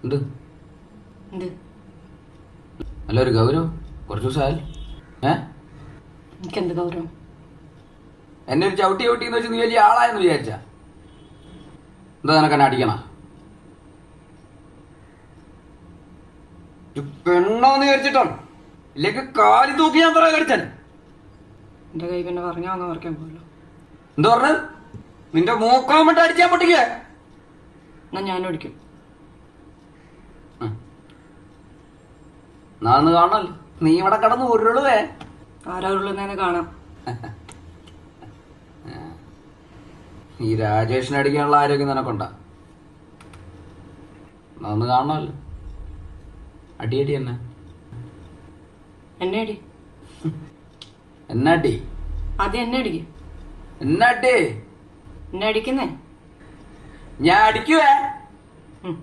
എന്ത് എന്ത് അല്ല ഒരു ഗൗരവം കുറച്ച് ദിവസമായാലും ഏ എനിക്കെന്ത് ഗൗരവം എന്നെ ഒരു ചവിട്ടി ചവിട്ടി എന്ന് വെച്ച് നീ വലിയ ആളായെന്ന് വിചാരിച്ച എന്താ നിനക്ക് എന്നെ അടിക്കണ പെണ്ണോന്ന് വിചാരിച്ചിട്ടാണ് ഇല്ലെങ്കിൽ കാലി തൂക്കി ഞാൻ പറയാൻ കടിച്ചാൻ എന്റെ കൈ പിന്നെ പറഞ്ഞാ ഒന്ന് പറിക്കാൻ പോലോ എന്താ പറഞ്ഞ നിന്റെ മൂക്കാൻ വേണ്ടി അടിച്ചാൻ പൊട്ടിക്കേ എന്നാ ഞാനും അടിക്കും നാന്ന് കാണല്ലോ നീ ഇവിടെ കിടന്ന് ഉരുളുവേ ആരാ ഉള്ളതെന്ന് കാണാം ഈ രാജേഷിനെ അടിക്കാനുള്ള ആരോഗ്യം നിനക്കുണ്ടാ നാന്ന് കാണണമല്ലോ അടിയടി എന്നെ എന്നെ അടി എന്നാട്ടി ആദ്യം എന്നെ അടിക്കും എന്നാട്ടി എന്നെ അടിക്കുന്നേ ഞാൻ അടിക്കുവേ ഉം.